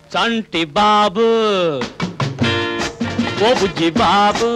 చంటి బాబు ఓ బుజ్జి బాబు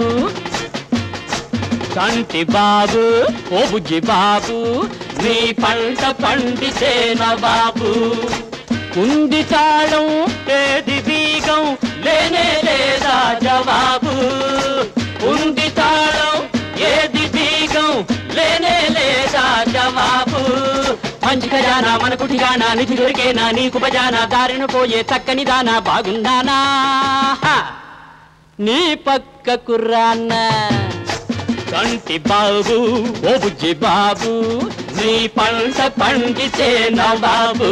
చంటి బాబు ఓ బుజ్జి బాబు నీ పంట పండితేన బాబు కుంది తాళం ఏది బీగం లేనే లేదా జవాబు ఉంది తాళం ఏది బీగం లేనే లేదా జవాబు మంచి ఖజానా మన కుటిగానా నిధి దొరికేనా నీకు బజానా దారిన పోయే చక్కని దానా బాగుందానా హా! నీ పక్క కుర్రాన్న కంటి బాబు ఓ బుజ్జి బాబు నీ పంట పండితే నా బాబు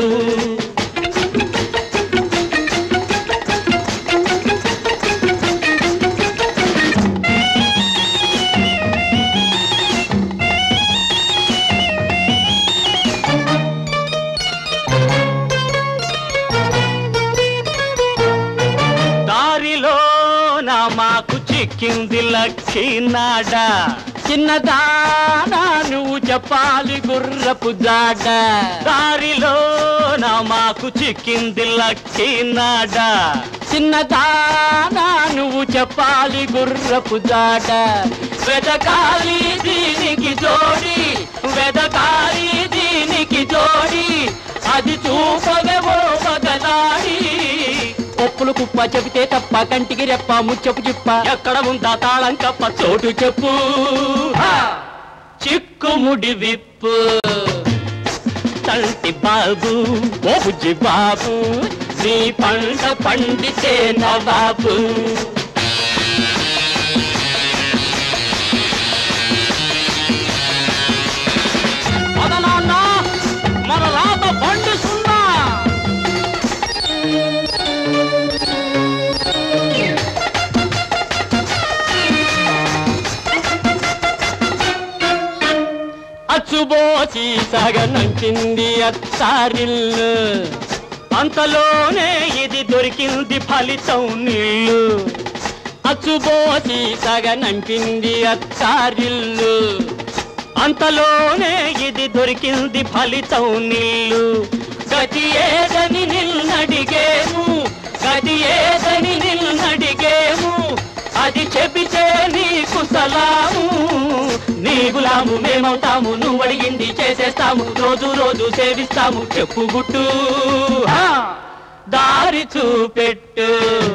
దారిలో నా మాకు చిక్కింది లక్కినాడ చిన్నదానా నువ్వు చెప్పాలి గుర్రపు జాడ దారిలో నా మాకు చిక్కింది లక్కినాడ చిన్నదానా నువ్వు చెప్పాలి గుర్రపు జాడ వెదకాలి దీనికి జోడి వెదకాలి దీనికి జోడి అది చూపగవో మగనాడి పప్పులు కుప్ప చెబితే తప్ప కంటికి రెప్ప ముచ్చపు చిప్ప ఎక్కడ ఉందా తాళం కప్ప చోటు చెప్పు హా! చిక్కుముడి విప్పు తంటి బాబు ఓ బుజ్జి బాబు నీ పంట పండితే నా బాబు మదనాన్న మన రాత బండి సున్నా అచ్చుబోసి సగనంచింది అత్తారిల్లు అంతలోనే ఇది దొరికింది ఫలితం నీళ్ళు అచ్చుబోసి సగనంపింది అత్తారిల్లు అంతలోనే ఇది దొరికింది ఫలితం నీళ్ళు గతి ఏదని నిన్నడిగేము గతి ఏదని నిన్నడిగేము అది చెబితే నీకు సలాము నీ గులాము మేమవుతాము నువ్వు అడిగింది చేసేస్తాము రోజు రోజు సేవిస్తాము చెప్పు గుట్టు హా! దారి చూపెట్టు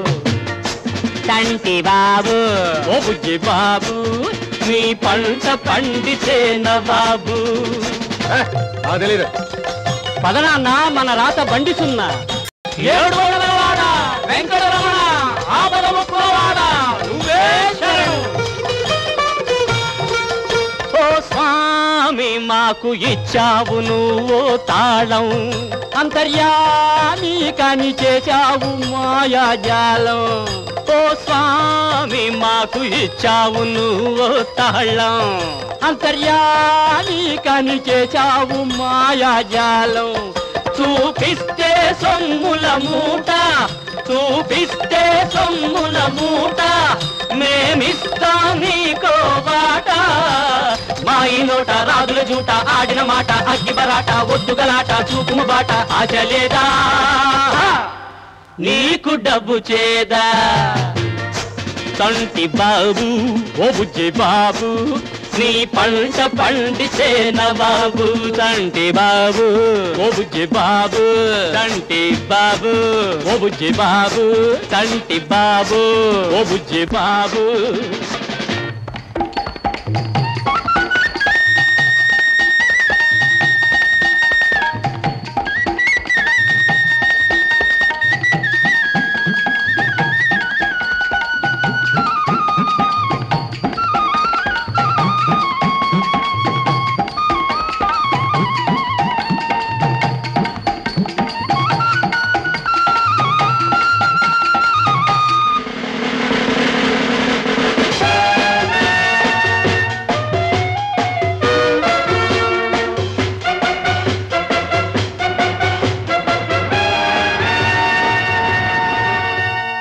తంటి బాబు ఓ బుజ్జి బాబు నీ పంట పండితేన బాబు తెలీదు పదనాన్న మన రాత బండి సున్నా ఏడు వాడ వెంకటరమణ ఆపద ముక్కులవాడ నువ్వే శరణు ఓ స్వామి మాకు ఇచ్చావు నువ్వు తాళం అంతర్యామి కాని చేశావు మాయాజాలం ఓ స్వామి మాకు ఇచ్చావు నువ్వు తాళం అంతర్యామి కాని చేశావు మాయాజాలం చూపిస్తే సొమ్ముల మూట చూపిస్తే సొమ్ముల మూట మేమిస్తా నీకో బాట మా ఈ నోట రాజుల జూట ఆడిన మాట అగ్గి బరాట ఒత్తుగలాట చూపుము బాట ఆశ లేదా నీకు డబ్బు చేదా తంటి బాబు ఓ బుజ్జి బాబు నీ పంట పండితేన బాబు తంటి బాబు ఓ బుజ్జి బాబు తంటి బాబు ఓ బుజ్జి బాబు తంటి బాబు ఓ బుజ్జి బాబు